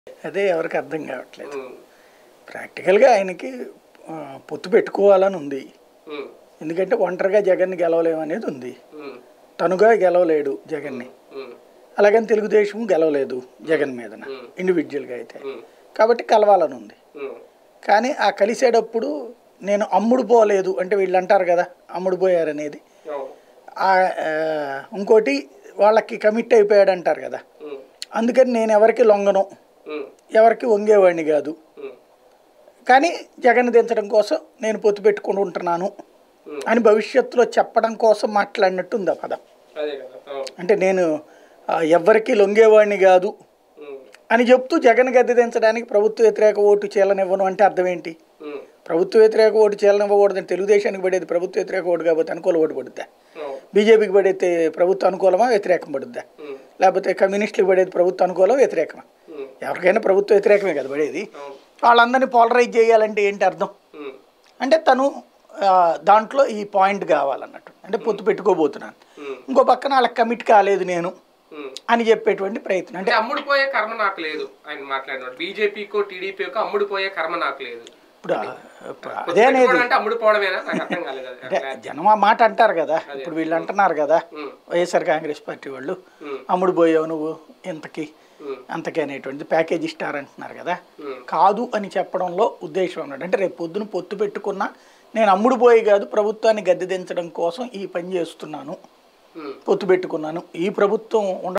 అదే ఎవరికి అర్థం కావట్లేదు ఉమ్, ప్రాక్టికల్గా ఆయనకి ఆ, పొత్తు పెట్టుకోవాలని ఉంది ఉమ్, ఎందుకంటే ఒంటరిగా జగన్ని గెలవలేము అనేది ఉంది ఉమ్, తనుగా గెలవలేడు జగన్ని ఉమ్, అలాగని తెలుగుదేశం గెలవలేదు జగన్ మీదన ఉమ్. ఇండివిజువల్గా అయితే ఉమ్, కాబట్టి కలవాలని ఉంది ఉమ్, కానీ ఆ కలిసేటప్పుడు నేను అమ్ముడు పోలేదు అంటే వీళ్ళు అంటారు కదా అమ్ముడు పోయారనేది అవును. ఆ, ఆ, ఇంకోటి వాళ్ళకి కమిట్ అయిపోయాడు అంటారు కదా ఉమ్, అందుకని నేను ఎవరికి లొంగను ఉమ్, ఎవరికి వంగేవాడిని కాదు ఉమ్, కానీ జగన్ దించడం కోసం నేను పొత్తు పెట్టుకుని ఉంటున్నాను ఉమ్. అని భవిష్యత్తులో చెప్పడం కోసం మాట్లాడినట్టు ఉంది ఆ పదం అదే కదా అవును. అంటే నేను ఆ, ఎవ్వరికి లొంగేవాడిని కాదు ఉమ్, అని చెప్తూ జగన్ గద్దె దించడానికి ప్రభుత్వ వ్యతిరేక ఓటు చీలనివ్వను అంటే అర్థం ఏంటి ఉమ్, ప్రభుత్వ వ్యతిరేక ఓటు చీలనివ్వకూడదని తెలుగుదేశానికి పడేది ప్రభుత్వ వ్యతిరేక ఓటు కాబట్టి అనుకూల ఓటు పడుద్దా అవును. బీజేపీకి పడేది ప్రభుత్వ అనుకూలమా వ్యతిరేకం పడుద్దా ఉమ్, లేకపోతే కమ్యూనిస్టులకు పడేది ప్రభుత్వ అనుకూలం వ్యతిరేకమా ఉమ్, ఎవరికైనా ప్రభుత్వ వ్యతిరేకమే కదా పడేది అవును. వాళ్ళందరినీ పోలరైజ్ చేయాలంటే ఏంటి అర్థం ఉమ్, అంటే తను ఆ, దాంట్లో ఈ పాయింట్ కావాలన్నట్టు అంటే పొత్తు పెట్టుకోబోతున్నాను ఉమ్, ఇంకో పక్కన వాళ్ళకి కమిట్ కాలేదు నేను ఉమ్. అని చెప్పేటువంటి ప్రయత్నం అంటే అంటే అమ్ముడు పోయే కర్మ నాకు లేదు ఆయన మాట్లాడినాడు బీజేపీకో టీడీపీకో అమ్ముడు పోయే కర్మ నాకు లేదు ఇప్పుడు ఆ- ఇప్పుడు అదే అనేది పెట్టుకోవడం అంటే అమ్ముడు పోవడమేనా నాకు అర్థం కాలేదు అది అంటే జనం ఆ మాట అంటారు కదా ఇప్పుడు వీళ్ళు అంటున్నారు కదా ఉమ్, వైఎస్ఆర్ కాంగ్రెస్ పార్టీ వాళ్ళు ఉమ్, అమ్ముడు పోయావు నువ్వు ఇంతకి ఉమ్, అంతకి అనేటువంటిది ప్యాకేజ్ ఇస్తారు అంటున్నారు కదా ఉమ్, కాదు అని చెప్పడంలో ఉద్దేశం అన్నాడు అంటే రేపు పొద్దున పొత్తు పెట్టుకున్నా నేను అమ్ముడు పోయి కాదు ప్రభుత్వాన్ని గద్దె దించడం కోసం ఈ పని చేస్తున్నాను ఉమ్. పొత్తు పెట్టుకున్నాను ఈ ప్రభుత్వం ఉండ